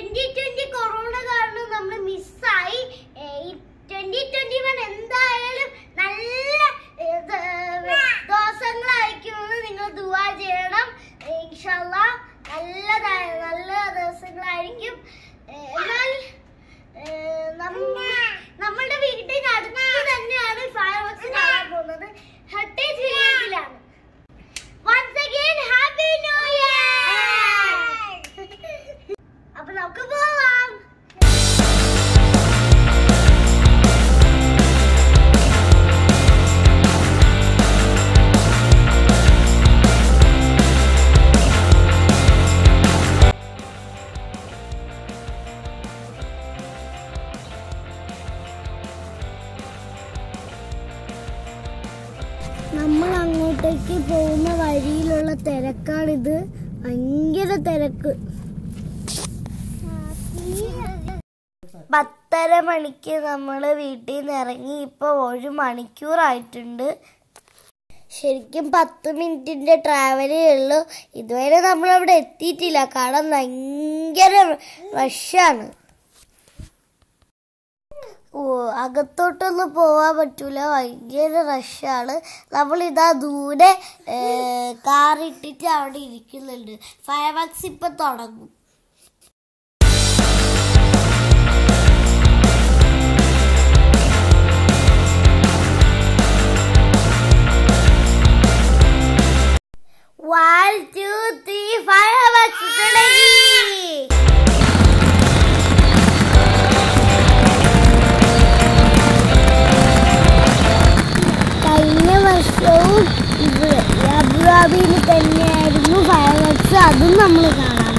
Twenty twenty corona കാരണം നമ്മൾ മിസ്സായി ട്വന്റി ട്വന്റി വൺ എന്തായാലും നല്ല ഏ, ദ- ദിവസങ്ങളായിരിക്കുമെന്ന് നിങ്ങൾ ദുവാ ചെയ്യണം ഇൻഷല്ല നല്ലതായ നല്ല ദിവസങ്ങളായിരിക്കും ഏ, എന്നാൽ ഏ, നമ്മ- നമ്മുടെ വീടിന് അടുത്ത് തന്നെയാണ് ഫയർ വർക്സ് കാണാൻ പോകുന്നത് ഹെട്ടേജ് വില്ലേജിലാണ് once again happy new year അപ്പൊ നമുക്ക് പോവാം നമ്മൾ അങ്ങോട്ടേക്ക് പോകുന്ന വഴിയിലുള്ള തിരക്കാണിത് ഭയങ്കര തിരക്ക് പത്തര മണിക്ക് നമ്മൾ വീട്ടിൽ നിന്ന് ഇറങ്ങി ഇപ്പൊ ഒരു മണിക്കൂറായിട്ടുണ്ട് ശരിക്കും പത്ത് മിനിറ്റിന്റെ ട്രാവലേ ഉള്ളൂ ഇതുവരെ നമ്മൾ അവിടെ എത്തിയിട്ടില്ല കാരണം ഭയങ്കര റഷാണ് ഓ അകത്തോട്ടൊന്നും പോവാൻ പറ്റൂല ഭയങ്കര റഷാണ് നമ്മൾ ഇതാ ദൂരെ കാറിട്ടിട്ട് അവിടെ ഇരിക്കുന്നുണ്ട് ഫയർ വർക്സ് ഇപ്പൊ തുടങ്ങും one two three fireworks തുടങ്ങി കഴിഞ്ഞ വർഷവും ഇവിടെ അബുദാബിയിൽ തന്നെയായിരുന്നു ഫയർ വർക്സ് അതും നമ്മൾ കാണാൻ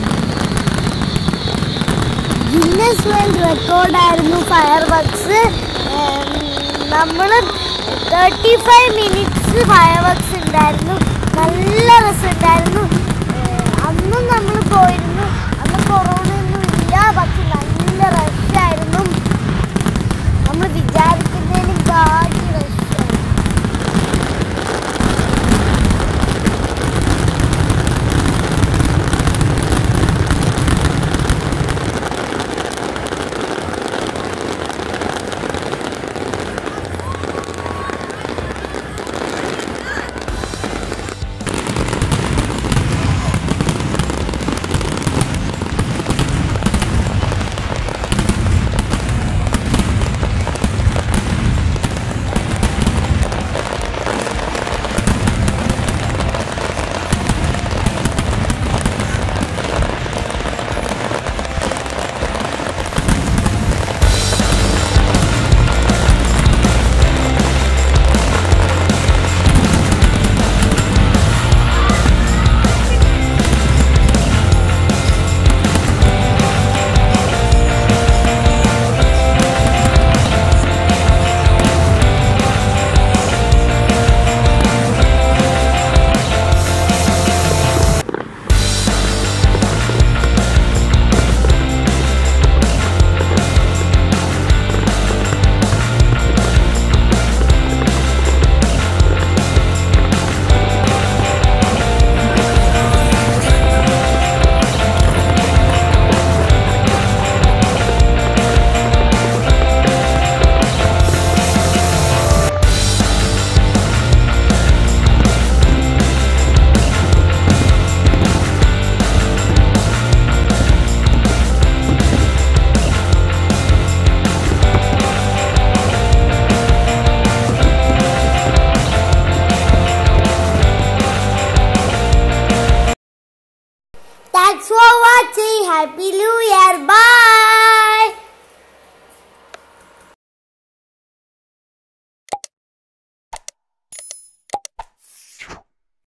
ഗിന്നസ് വേൾഡ് റെക്കോർഡായിരുന്നു ഫയർ വർക്സ് നമ്മൾ thirty five minutes fireworks ഉണ്ടായിരുന്നു നല്ല രസമുണ്ടായിരുന്നു ഏഹ് അന്നും നമ്മൾ പോയിരുന്നു അന്ന് കൊറോണ ഒന്നും ഇല്ല പക്ഷെ നല്ല റഷായിരുന്നു നമ്മൾ വിചാരിക്കുന്നതിനും കാട്ടി റഷായിരുന്നു Thanks for watching. Happy New Year. Bye.